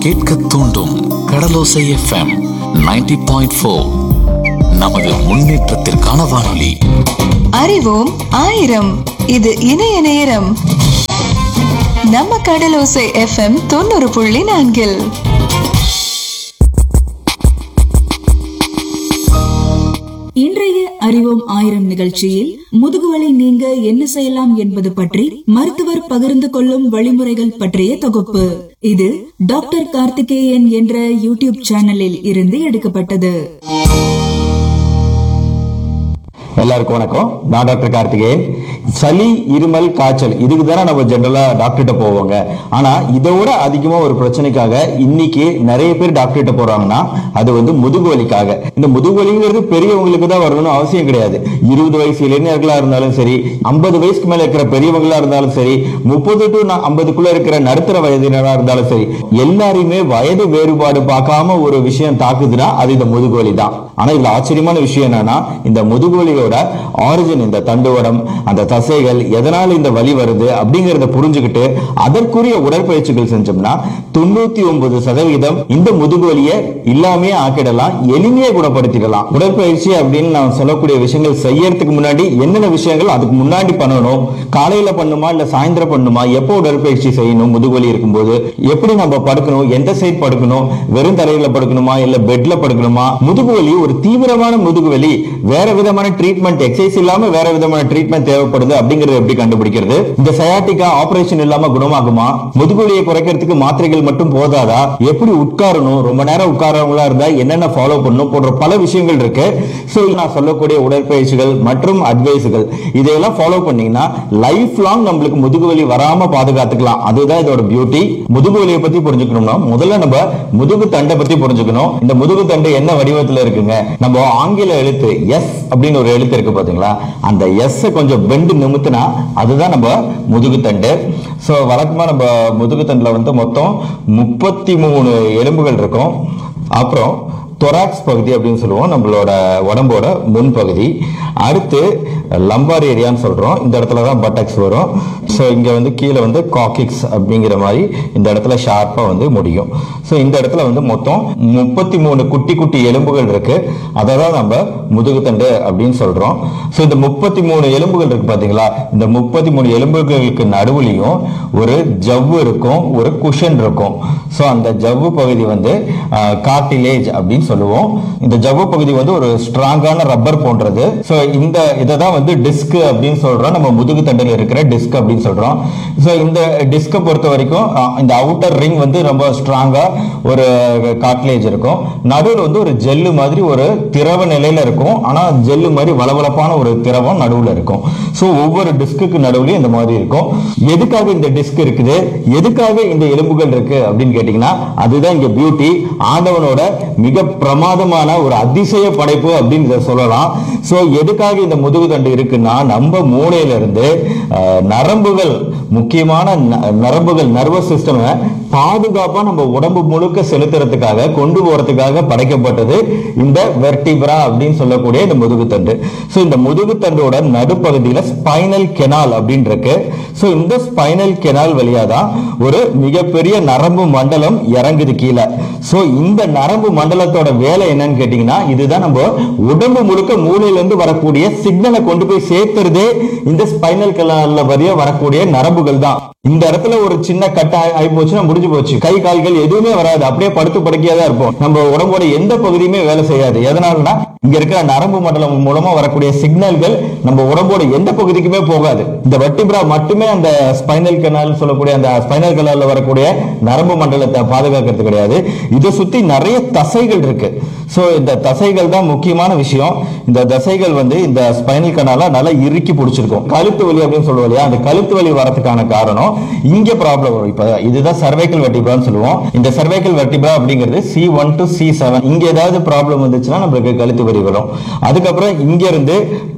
கேட்க தூண்டும் கடலோசை FM 90.4 point four நமது முன்னேற்றத்திற்கான வானொலி அறிவோம் ஆயிரம் இது இணைய நேரம் நம்ம கடலோசை எஃப்எம் தொண்ணூறு புள்ளி நான்கில் இன்றைய அறிவோம் ஆயிரம் நிகழ்ச்சியில் முதுகுவலி நீங்க என்ன செய்யலாம் என்பது பற்றி மருத்துவர் பகிர்ந்து கொள்ளும் வழிமுறைகள் பற்றிய தொகுப்பு இது டாக்டர் கார்த்திகேயன் என்ற யூடியூப் சேனலில் இருந்து எடுக்கப்பட்டது எல்லாருக்கும் வணக்கம் நான் டாக்டர் கார்த்திகேயன் சளி இருமல் காய்ச்சல் இதுக்கு தானே நம்ம ஜென்ரலா டாக்டர்கிட்ட போவாங்க ஆனா இதோட அதிகமா ஒரு பிரச்சனைக்காக இன்னைக்கு நிறைய பேர் டாக்டர்கிட்ட போறாங்கன்னா அது வந்து முதுகு வலிக்காக இந்த முதுகு வலிங்கிறது பெரியவங்களுக்கு தான் வரணும்னு அவசியம் கிடையாது இருபது வயசு இளைஞர்களா இருந்தாலும் சரி ஐம்பது வயசுக்கு மேல இருக்கிற பெரியவங்களா இருந்தாலும் சரி முப்பது டு ஐம்பதுக்குள்ள இருக்கிற நடுத்தர வயதினரா இருந்தாலும் சரி எல்லாரையுமே வயது வேறுபாடு பார்க்காம ஒரு விஷயம் தாக்குதுன்னா அது இந்த முதுகு வலி தான் ஆனா இதுல ஆச்சரியமான விஷயம் என்னன்னா இந்த முதுகு வலியோட ஆரிஜின் இந்த தண்டுவடம் அந்த தசைகள் எதனால இந்த வலி வருது அப்படிங்கறத புரிஞ்சுக்கிட்டு அதற்குரிய உடற்பயிற்சிகள் செஞ்சோம்னா தொண்ணூத்தி ஒன்பது சதவீதம் இந்த முதுகு வலியை இல்லாமே ஆக்கிடலாம் எளிமையா குணப்படுத்திடலாம் உடற்பயிற்சி அப்படின்னு நான் சொல்லக்கூடிய விஷயங்கள் செய்யறதுக்கு முன்னாடி என்னென்ன விஷயங்கள் அதுக்கு முன்னாடி பண்ணணும் காலையில பண்ணுமா இல்ல சாயந்தரம் பண்ணுமா எப்போ உடற்பயிற்சி செய்யணும் முதுகு வலி இருக்கும்போது எப்படி நம்ம படுக்கணும் எந்த சைட் படுக்கணும் வெறும் தரையில படுக்கணுமா இல்ல பெட்ல படுக்கணுமா முதுகு வலி ஒரு தீவிரமான முதுகு வலி வேற விதமான ட்ரீட்மெண்ட் எக்ஸசைஸ் இல்லாம வேற விதமான ட்ரீட்மெண்ட் தேவைப்படுது அப்படிங்கறது எப்படி கண்டுபிடிக்கிறது இந்த சயாட்டிக்கா ஆபரேஷன் இல்லாம குணமாகுமா முதுகு வலியை குறைக்கிறதுக்கு மாத்திரைகள் மட்டும் போதாதா எப்படி உட்காரணும் ரொம்ப நேரம் உட்காரவங்களா இருந்தா என்னென்ன ஃபாலோ பண்ணணும் போன்ற பல விஷயங்கள் இருக்கு சோ நான் சொல்லக்கூடிய உடற்பயிற்சிகள் மற்றும் அட்வைஸுகள் இதையெல்லாம் ஃபாலோ பண்ணீங்கன்னா லைஃப் லாங் நம்மளுக்கு முதுகு வலி வராம பாதுகாத்துக்கலாம் அதுதான் இதோட பியூட்டி முதுகு வலியை பத்தி புரிஞ்சுக்கணும்னா முதல்ல நம்ம முதுகு தண்டை பத்தி புரிஞ்சுக்கணும் இந்த முதுகு தண்டு என்ன வடிவத்துல இருக்குங்க நம்ம ஆங்கில எழுத்து எஸ் அப்படின்னு ஒரு எழுத்து இருக்கு பாத்தீங்களா அந்த எஸ் கொஞ்சம் பெண்டு நிமித்துனா அதுதான் நம்ம முதுகு தண்டு ஸோ வழக்கமா நம்ம முதுகு தண்டுல வந்து மொத்தம் முப்பத்தி மூணு எலும்புகள் இருக்கும் அப்புறம் தொராக்ஸ் பகுதி அப்படின்னு சொல்லுவோம் நம்மளோட உடம்போட முன்பகுதி அடுத்து லம்பார் ஏரியான்னு சொல்றோம் இந்த இடத்துல தான் பட்டக்ஸ் வரும் ஸோ இங்க வந்து கீழே வந்து காக்கிக்ஸ் அப்படிங்கிற மாதிரி இந்த இடத்துல ஷார்ப்பா வந்து முடியும் ஸோ இந்த இடத்துல வந்து மொத்தம் முப்பத்தி மூணு குட்டி குட்டி எலும்புகள் இருக்கு அதை தான் நம்ம முதுகுத்தண்டு அப்படின்னு சொல்றோம் ஸோ இந்த முப்பத்தி மூணு எலும்புகள் இருக்கு பாத்தீங்களா இந்த முப்பத்தி மூணு எலும்புகளுக்கு நடுவுலையும் ஒரு ஜவ்வு இருக்கும் ஒரு குஷன் இருக்கும் ஸோ அந்த ஜவ்வு பகுதி வந்து கார்டிலேஜ் அப்படின்னு சொல்லுவோம் இந்த ஜவ்வு பகுதி வந்து ஒரு ஸ்ட்ராங்கான ரப்பர் போன்றது ஸோ இந்த இதை தான் வந்து டிஸ்க் அப்படின்னு சொல்றோம் நம்ம முதுகு தண்டில் இருக்கிற டிஸ்க் அப்படின்னு சொல்றோம் ஸோ இந்த டிஸ்கை பொறுத்த வரைக்கும் அஹ், இந்த அவுட்டர் ரிங் வந்து ரொம்ப ஸ்ட்ராங்கா ஒரு காட்லேஜ் இருக்கும் நடுவில் வந்து ஒரு ஜெல்லு மாதிரி ஒரு திரவ நிலையில இருக்கும் ஆனா ஜெல்லு மாதிரி வளவளப்பான ஒரு திரவம் நடுவில் இருக்கும் ஸோ ஒவ்வொரு டிஸ்க்கு நடுவுலையும் இந்த மாதிரி இருக்கும் எதுக்காக இந்த டிஸ்க் இருக்குது எதுக்காக இந்த எலும்புகள் இருக்கு அப்படின்னு கேட்டீங்கன்னா அதுதான் இங்க பியூட்டி ஆண்டவனோட மிக பிரமாதமான ஒரு அதிசய படைப்பு அப்படின்னு இதை சொல்லலாம் ஸோ எதுக்காக இந்த முதுகு தண்டு இருக்குன்னா நம்ம மூளையில இருந்து அஹ், நரம்புகள் முக்கியமான ந- நரம்புகள் நர்வஸ் சிஸ்டம் பாதுகாப்பா நம்ம உடம்பு முழுக்க செலுத்துறதுக்காக கொண்டு போறதுக்காக படைக்கப்பட்டது இந்த வெர்டிபிரா அப்படின்னு சொல்லக்கூடிய இந்த முதுகுத்தண்டு ஸோ இந்த முதுகுத்தண்டோட நடுப்பகுதியில ஸ்பைனல் கெனால் அப்படின்னு இருக்கு ஸோ இந்த ஸ்பைனல் கெனால் வழியா தான் ஒரு மிகப்பெரிய நரம்பு மண்டலம் இறங்குது கீழே ஸோ இந்த நரம்பு மண்டலத்தோட வேலை என்னன்னு கேட்டீங்கன்னா இதுதான் நம்ம உடம்பு முழுக்க மூளையில இருந்து வரக்கூடிய சிக்னலை கொண்டு போய் சேர்த்துறதே இந்த ஸ்பைனல் கெனால்ல வழியா வரக்கூடிய நரம்புகள் தான் இந்த இடத்துல ஒரு சின்ன கட்ட ஆகி போச்சுன்னா முடிஞ்சு போச்சு கை கால்கள் எதுவுமே வராது அப்படியே படுத்து படுக்கையா தான் இருப்போம் நம்ம உடம்போட எந்த பகுதியுமே வேலை செய்யாது எதனாலனா இங்க இருக்கிற நரம்பு மண்டலம் மூலமா வரக்கூடிய சிக்னல்கள் நம்ம உடம்போட எந்த பகுதிக்குமே போகாது இந்த வெட்டிபிரா மட்டுமே அந்த ஸ்பைனல் கனால் சொல்லக்கூடிய அந்த ஸ்பைனல் கனால்ல வரக்கூடிய நரம்பு மண்டலத்தை பாதுகாக்கிறது கிடையாது இதை சுத்தி நிறைய தசைகள் இருக்கு சோ இந்த தசைகள் தான் முக்கியமான விஷயம் இந்த தசைகள் வந்து இந்த ஸ்பைனல் கனால நல்லா இறுக்கி பிடிச்சிருக்கும் கழுத்து வலி அப்படின்னு சொல்லுவோம் இல்லையா அந்த கழுத்து வலி வரதுக்கான காரணம் இங்க ப்ராப்ளம் வரும் இப்ப இதுதான் சர்வைக்கல் வெர்டிபிரான்னு சொல்லுவோம் இந்த சர்வைக்கல் வெர்டிபிரா அப்படிங்கிறது C one to C seven இங்க ஏதாவது ப்ராப்ளம் வந்துச்சுன்னா நம்மளுக்கு கழுத்து வலி வரும் அதுக்கப்புறம் இங்க இருந்து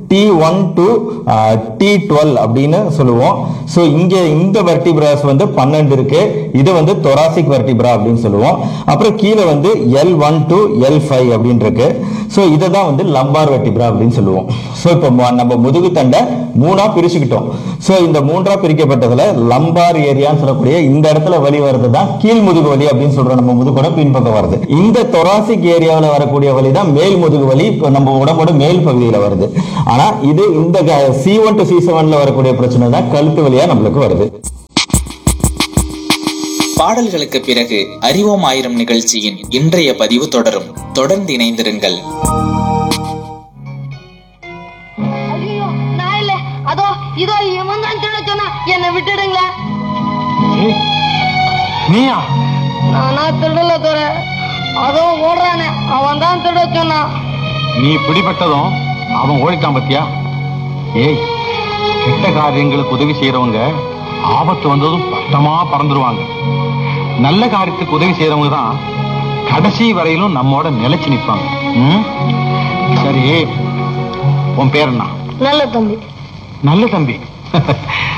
T one to T twelve அப்படின்னு சொல்லுவோம் ஸோ இங்கே இந்த வெர்டிபிராஸ் வந்து பன்னெண்டு இருக்கு இது வந்து தொராசிக் வெர்டிபிரா அப்படின்னு சொல்லுவோம் அப்புறம் கீழே வந்து L one to L five அப்படின்னு இருக்கு ஸோ இதை தான் வந்து லம்பார் வெர்டிபிரா அப்படின்னு சொல்லுவோம் ஸோ இப்போ நம்ம முதுகு தண்டை மூணா பிரிச்சுக்கிட்டோம் ஸோ இந்த மூன்றா பிரிக்கப்பட்டதுல லம்பார் ஏரியான்னு சொல்லக்கூடிய இந்த இடத்துல வலி வருது தான் கீழ் முதுகு வலி அப்படின்னு சொல்றோம் நம்ம முதுகோட பின்பக்கம் வருது இந்த தொராசிக் ஏரியாவில் வரக்கூடிய வலி தான் மேல் முதுகு வலி இப்போ நம்ம உடம்போட மேல் பகுதியில் வருது ஆனா இது இந்த சி ஒன் டு சி செவன்ல வரக்கூடிய பிரச்சனை தான் கழுத்து வழியா நம்மளுக்கு வருது பாடல்களுக்கு பிறகு அறிவோம் ஆயிரம் நிகழ்ச்சியின் இன்றைய பதிவு தொடரும் தொடர்ந்து இணைந்திருங்கள் ஐயோ நான் இல்ல அதோ இதோ இவன் தான் திருட சொன்னா என்னை விட்டுடுங்களேன் நீயா நானா திருடல துற அதோ ஓடுறானே அவன் தான் திருட சொன்னான் நீ பிடிபட்டதும் அவன் ஓடிட்டான் பத்தியா ஏய் கெட்ட காரியங்களுக்கு உதவி செய்யறவங்க ஆபத்து வந்ததும் பட்டமா பறந்துருவாங்க நல்ல காரியத்துக்கு உதவி செய்யறவங்க தான் கடைசி வரையிலும் நம்மோட நிலைச்சு நிப்பாங்க ம்? சரி உன் பேர் என்ன நல்ல தம்பி நல்ல தம்பி